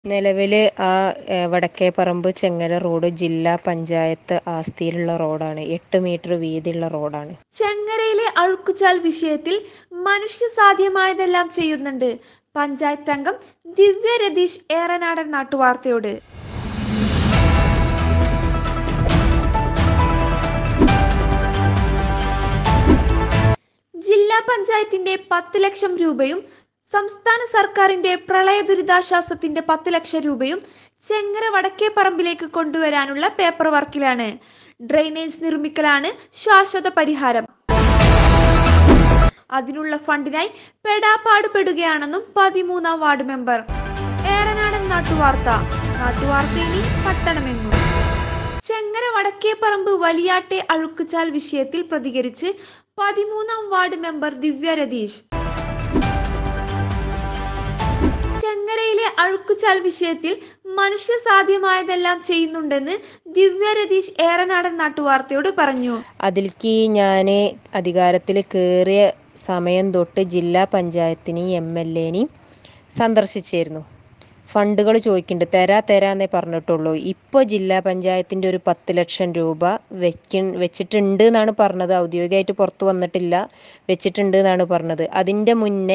നിലവിൽ ആ ഏഹ്, വടക്കേപ്പറമ്പ് ചെങ്ങര റോഡ് ജില്ലാ പഞ്ചായത്ത് ആസ്തിയിലുള്ള റോഡാണ് എട്ട് മീറ്റർ വീതിയുള്ള റോഡാണ് ചെങ്ങരയിലെ അഴുക്കുചാൽ വിഷയത്തിൽ മനുഷ്യ സാധ്യമായതെല്ലാം ചെയ്യുന്നുണ്ട് പഞ്ചായത്ത് അംഗം ദിവ്യ രതീഷ് ഏറനാടൻ നാട്ടുവാർത്തയോട് ജില്ലാ പഞ്ചായത്തിന്റെ പത്ത് ലക്ഷം രൂപയും സംസ്ഥാന സർക്കാരിന്റെ പ്രളയ ദുരിതാശ്വാസത്തിന്റെ പത്ത് ലക്ഷം രൂപയും ചെങ്ങര വടക്കേപ്പറമ്പിലേക്ക് കൊണ്ടുവരാനുള്ള പേപ്പർ വർക്കിലാണ് ഡ്രെയിനേജ് നിർമ്മിക്കലാണ് ശാശ്വത പരിഹാരം അതിനുള്ള ഫണ്ടിനായി പെടാപ്പാട് പെടുകയാണെന്നും പതിമൂന്നാം വാർഡ് മെമ്പർ ഏറനാടൻ നാട്ടുവാർത്ത നാട്ടുവാർത്ത ഇനി പട്ടണമെങ്ങും ചെങ്ങര വടക്കേപ്പറമ്പ് വലിയാട്ടെ അഴുക്കുചാൽ വിഷയത്തിൽ പ്രതികരിച്ച് പതിമൂന്നാം വാർഡ് മെമ്പർ ദിവ്യ രതീഷ് ചെങ്ങരയിലെ അഴുക്കുചാൽ വിഷയത്തിൽ മനുഷ്യ സാധ്യമായതെല്ലാം ചെയ്യുന്നുണ്ടെന്ന് ദിവ്യ രതീഷ് ഏറനാടൻ നാട്ടുവാർത്തയോട് പറഞ്ഞു അതിലേക്ക് ഞാൻ അധികാരത്തിൽ കയറിയ സമയം തൊട്ട് ജില്ലാ പഞ്ചായത്തിനെയും എം എൽ എനെയും സന്ദർശിച്ചിരുന്നു ഫണ്ടുകൾ ചോദിക്കുന്നുണ്ട് തരാ തരാന്നേ പറഞ്ഞിട്ടുള്ളൂ ഇപ്പോൾ ജില്ലാ പഞ്ചായത്തിൻ്റെ ഒരു പത്ത് ലക്ഷം രൂപ വെക്ക വെച്ചിട്ടുണ്ട് എന്നാണ് പറഞ്ഞത് ഔദ്യോഗികമായിട്ട് പുറത്ത് വന്നിട്ടില്ല വെച്ചിട്ടുണ്ട് എന്നാണ് പറഞ്ഞത് അതിൻ്റെ മുന്നേ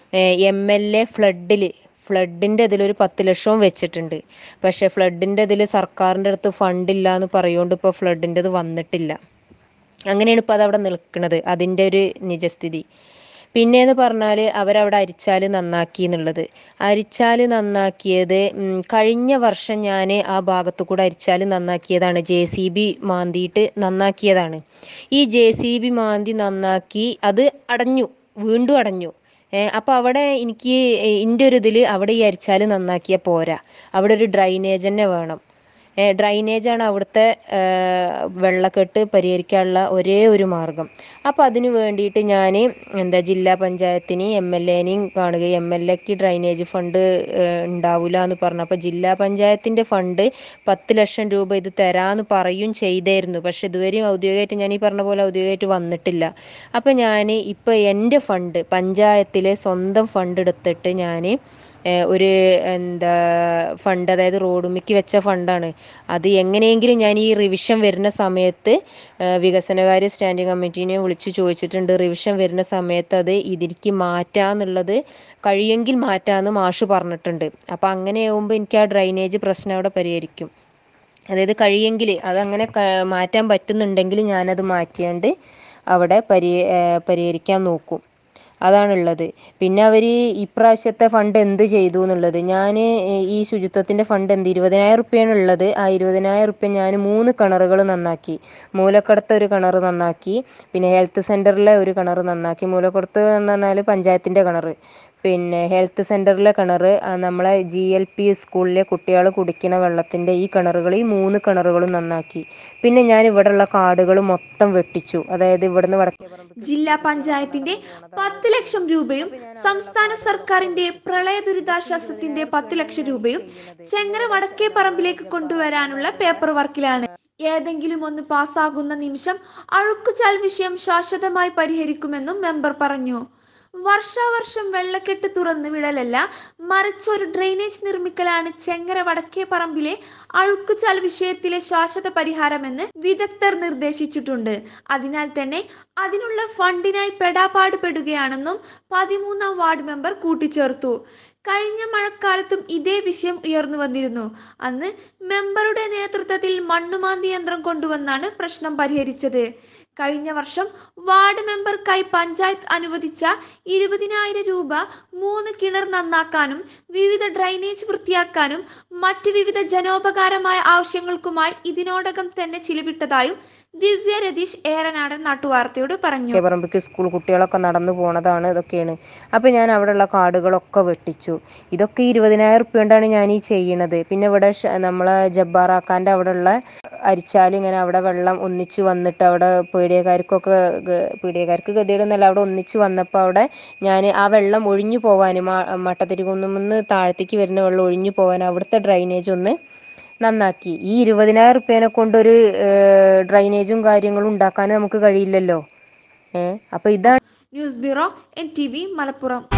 എം എൽ എ ഫ്ലഡിൽ ഫ്ലഡിൻ്റെ ഇതിലൊരു പത്ത് ലക്ഷവും വെച്ചിട്ടുണ്ട് പക്ഷേ ഫ്ലഡിൻ്റെ ഇതിൽ സർക്കാരിൻ്റെ അടുത്ത് ഫണ്ടില്ല എന്ന് പറയുകൊണ്ട് ഇപ്പോൾ ഫ്ലഡിൻ്റെത് വന്നിട്ടില്ല അങ്ങനെയാണ് ഇപ്പോൾ അതവിടെ നിൽക്കുന്നത് അതിൻ്റെ ഒരു നിജസ്ഥിതി പിന്നെയെന്ന് പറഞ്ഞാൽ അവരവിടെ അരിച്ചാൽ നന്നാക്കി എന്നുള്ളത് അരിച്ചാൽ നന്നാക്കിയത് ഉം, കഴിഞ്ഞ വർഷം ഞാൻ ആ ഭാഗത്തു കൂടെ അരിച്ചാൽ നന്നാക്കിയതാണ് ജെ സി ബി മാന്തിയിട്ട് നന്നാക്കിയതാണ് ഈ ജെ സി ബി മാന്തി നന്നാക്കി അത് അടഞ്ഞു വീണ്ടും അടഞ്ഞു ഏഹ് അപ്പോൾ അവിടെ എനിക്ക് എൻ്റെ ഒരു ഇതിൽ അവിടെ ഈ അരിച്ചാൽ നന്നാക്കിയാൽ പോരാ അവിടെ ഒരു ഡ്രൈനേജ് തന്നെ വേണം ഡ്രൈനേജാണ് അവിടുത്തെ ഏഹ് വെള്ളക്കെട്ട് പരിഹരിക്കാനുള്ള ഒരേ ഒരു മാർഗം അപ്പോൾ അതിന് വേണ്ടിയിട്ട് ഞാൻ എന്താ ജില്ലാ പഞ്ചായത്തിനെയും എം എൽ എനെയും കാണുകയും എം എൽ എക്ക് ഡ്രൈനേജ് ഫണ്ട് ഉണ്ടാവില്ല എന്ന് പറഞ്ഞു അപ്പോൾ ജില്ലാ പഞ്ചായത്തിൻ്റെ ഫണ്ട് പത്ത് ലക്ഷം രൂപ ഇത് തരാമെന്ന് പറയും ചെയ്തായിരുന്നു പക്ഷെ ഇതുവരെയും ഔദ്യോഗികമായിട്ട് ഞാൻ ഈ പറഞ്ഞ പോലെ ഔദ്യോഗികമായിട്ട് വന്നിട്ടില്ല അപ്പോൾ ഞാൻ ഇപ്പോൾ എൻ്റെ ഫണ്ട് പഞ്ചായത്തിലെ സ്വന്തം ഫണ്ട് എടുത്തിട്ട് ഞാൻ ഒരു എന്താ ഫണ്ട് അതായത് റോഡുമിക്ക് വെച്ച ഫണ്ടാണ് അത് എങ്ങനെയെങ്കിലും ഞാൻ ഈ റിവിഷൻ വരുന്ന സമയത്ത് ഏഹ് വികസനകാര്യ സ്റ്റാൻഡിംഗ് കമ്മിറ്റീനെ വിളിച്ച് ചോദിച്ചിട്ടുണ്ട് റിവിഷൻ വരുന്ന സമയത്ത് അത് ഇതിലേക്ക് മാറ്റാന്നുള്ളത് കഴിയുമെങ്കിൽ മാറ്റാമെന്ന് മാഷ് പറഞ്ഞിട്ടുണ്ട് അപ്പോൾ അങ്ങനെയാകുമ്പോൾ എനിക്ക് ആ ഡ്രൈനേജ് പ്രശ്നം അവിടെ പരിഹരിക്കും അതായത് കഴിയെങ്കിൽ അതങ്ങനെ ക- മാറ്റാൻ പറ്റുന്നുണ്ടെങ്കിൽ ഞാനത് മാറ്റിയാണ്ട് അവിടെ പരി ഏഹ് പരിഹരിക്കാൻ നോക്കും അതാണുള്ളത് പിന്നെ അവർ ഇപ്രാവശ്യത്തെ ഫണ്ട് എന്ത് ചെയ്തു എന്നുള്ളത് ഞാൻ ഈ ശുചിത്വത്തിൻ്റെ ഫണ്ട് എന്ത് ഇരുപതിനായിരം റുപ്യാണ് ഉള്ളത് ആ ഇരുപതിനായിരം റുപ്യ ഞാൻ മൂന്ന് കിണറുകൾ നന്നാക്കി മൂലക്കടത്ത് ഒരു കിണർ നന്നാക്കി പിന്നെ ഹെൽത്ത് സെൻറ്ററിലെ ഒരു കിണർ നന്നാക്കി മൂലക്കടത്ത് എന്ന് പറഞ്ഞാൽ പഞ്ചായത്തിൻ്റെ കിണർ പിന്നെ ഹെൽത്ത് സെൻറ്ററിലെ കിണർ നമ്മളെ ജി എൽ പി സ്കൂളിലെ കുട്ടികൾ കുടിക്കുന്ന വെള്ളത്തിൻ്റെ ഈ കിണറുകൾ ഈ മൂന്ന് കിണറുകളും നന്നാക്കി പിന്നെ ഞാൻ ഇവിടെയുള്ള കാടുകൾ മൊത്തം വെട്ടിച്ചു അതായത് ഇവിടുന്ന് വടക്കേ പറമ്പ് ജില്ലാ പഞ്ചായത്തിന്റെ പത്ത് ലക്ഷം രൂപയും സംസ്ഥാന സർക്കാരിന്റെ പ്രളയ ദുരിതാശ്വാസത്തിന്റെ പത്ത് ലക്ഷം രൂപയും ചെങ്ങര വടക്കേ പറമ്പിലേക്ക് കൊണ്ടുവരാനുള്ള പേപ്പർ വർക്കിലാണ് ഏതെങ്കിലും ഒന്ന് പാസ്സാകുന്ന നിമിഷം അഴുക്കുചാൽ വിഷയം ശാശ്വതമായി പരിഹരിക്കുമെന്നും മെമ്പർ പറഞ്ഞു വർഷാവർഷം വെള്ളക്കെട്ട് തുറന്നു വിടലല്ല മറിച്ച് ഒരു ഡ്രെയിനേജ് നിർമ്മിക്കലാണ് ചെങ്ങര വടക്കേ പറമ്പിലെ അഴുക്കുചാൽ വിഷയത്തിലെ ശാശ്വത പരിഹാരമെന്ന് വിദഗ്ധർ നിർദ്ദേശിച്ചിട്ടുണ്ട് അതിനാൽ തന്നെ അതിനുള്ള ഫണ്ടിനായി പെടാപ്പാട് പെടുകയാണെന്നും പതിമൂന്നാം വാർഡ് മെമ്പർ കൂട്ടിച്ചേർത്തു കഴിഞ്ഞ മഴക്കാലത്തും ഇതേ വിഷയം ഉയർന്നു വന്നിരുന്നു അന്ന് മെമ്പറുടെ നേതൃത്വത്തിൽ മണ്ണുമാന്തി യന്ത്രം കൊണ്ടുവന്നാണ് പ്രശ്നം പരിഹരിച്ചത് കഴിഞ്ഞ വർഷം വാർഡ് മെമ്പർക്കായി പഞ്ചായത്ത് അനുവദിച്ച ഇരുപതിനായിരം രൂപ മൂന്ന് കിണർ നന്നാക്കാനും വിവിധ ഡ്രൈനേജ് വൃത്തിയാക്കാനും മറ്റു വിവിധ ജനോപകാരമായ ആവശ്യങ്ങൾക്കുമായി ഇതിനോടകം തന്നെ ചിലവിട്ടതായും ദിവ്യ രതീഷ് ഏറനാടൻ നാട്ടുവാർത്തയോട് പറഞ്ഞു പറമ്പിക്ക് സ്കൂൾ കുട്ടികളൊക്കെ നടന്നു പോണതാണ് ഇതൊക്കെയാണ് അപ്പോൾ ഞാൻ അവിടെയുള്ള കാടുകളൊക്കെ വെട്ടിച്ചു ഇതൊക്കെ ഇരുപതിനായിരം റുപ്യ കൊണ്ടാണ് ഞാൻ ഈ ചെയ്യണത് പിന്നെ ഇവിടെ ഷ- നമ്മളെ ജബ്ബാറാക്കാൻ്റെ അവിടെയുള്ള അരിച്ചാൽ ഇങ്ങനെ അവിടെ വെള്ളം ഒന്നിച്ച് വന്നിട്ട് അവിടെ പീടികക്കാർക്കൊക്കെ ഗ- പീടികക്കാർക്ക് ഗതിയുടെന്നല്ല അവിടെ ഒന്നിച്ച് വന്നപ്പോൾ അവിടെ ഞാൻ ആ വെള്ളം ഒഴിഞ്ഞു പോകാൻ മട്ടത്തിരികുന്നുമെന്ന് താഴത്തേക്ക് വരുന്ന വെള്ളം ഒഴിഞ്ഞു പോകാൻ അവിടുത്തെ ഡ്രൈനേജ് ഒന്ന് നന്നാക്കി ഈ ഇരുപതിനായിരം റുപ്യേനെ കൊണ്ടൊരു ഡ്രൈനേജും കാര്യങ്ങളും ഉണ്ടാക്കാൻ നമുക്ക് കഴിയില്ലല്ലോ ഏഹ് അപ്പോൾ ഇതാണ് news bureau N T V Malappuram